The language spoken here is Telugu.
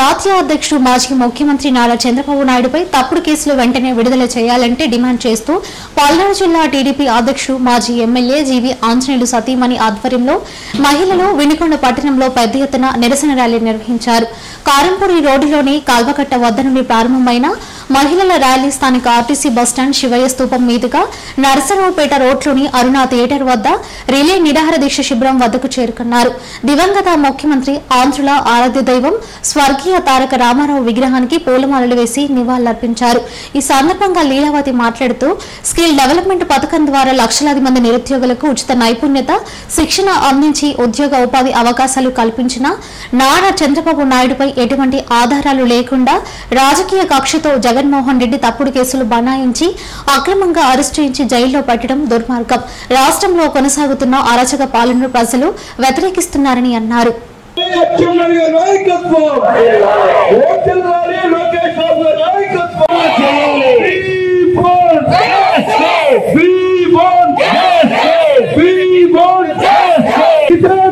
జాతీయ అధ్యక్షుడు మాజీ ముఖ్యమంత్రి నారా చంద్రబాబు నాయుడుపై తప్పుడు కేసులు వెంటనే విడుదల చేయాలంటే డిమాండ్ చేస్తూ పల్నాడు జిల్లా టీడీపీ అధ్యక్షుడు మాజీ ఎమ్మెల్యే జీవీ ఆంజనేయులు సతీమణి ఆధ్వర్యంలో మహిళలు వినుకొండ పట్టణంలో పెద్ద ఎత్తున నిరసన ర్యాలీ నిర్వహించారు కారంపూడి రోడ్డులోని కాల్వకట్ట వద్ద నుండి ప్రారంభమైన మహిళల ర్యాలీ స్థానిక ఆర్టీసీ బస్టాండ్ శివయ్య స్తూపం మీదుగా నరసరావుపేట రోడ్లోని అరుణ థియేటర్ వద్ద రిలే నిరాహార దీక్ష శిబిరం వద్దకు చేరుకున్నారు దివంగత ముఖ్యమంత్రి ఆంధ్రుల ఆరాధ్య దైవం స్వర్గీయ తారక రామారావు విగ్రహానికి పూలమాలలు వేసి నివాళులర్పించారు ఈ సందర్భంగా లీలావతి మాట్లాడుతూ స్కిల్ డెవలప్మెంట్ పథకం ద్వారా లక్షలాది మంది నిరుద్యోగులకు ఉచిత నైపుణ్యత శిక్షణ అందించి ఉద్యోగ ఉపాధి అవకాశాలు కల్పించిన నారా చంద్రబాబు నాయుడుపై ఎటువంటి ఆధారాలు లేకుండా రాజకీయ కక్షతో జగన్మోహన్ రెడ్డి తప్పుడు కేసులు బనాయించి అక్రమంగా అరెస్ట్ చేయించి జైల్లో పెట్టడం దుర్మార్గం రాష్ట్రంలో కొనసాగుతున్న అరాచక పాలనను ప్రజలు వ్యతిరేకిస్తున్నారని అన్నారు అచ్చెన్నాయుడు గారి నాయకత్వం ఓటెల్ రాలి లోకేష్ బాబు గారి నాయకత్వం We want justice. We want justice. We want justice. Kisan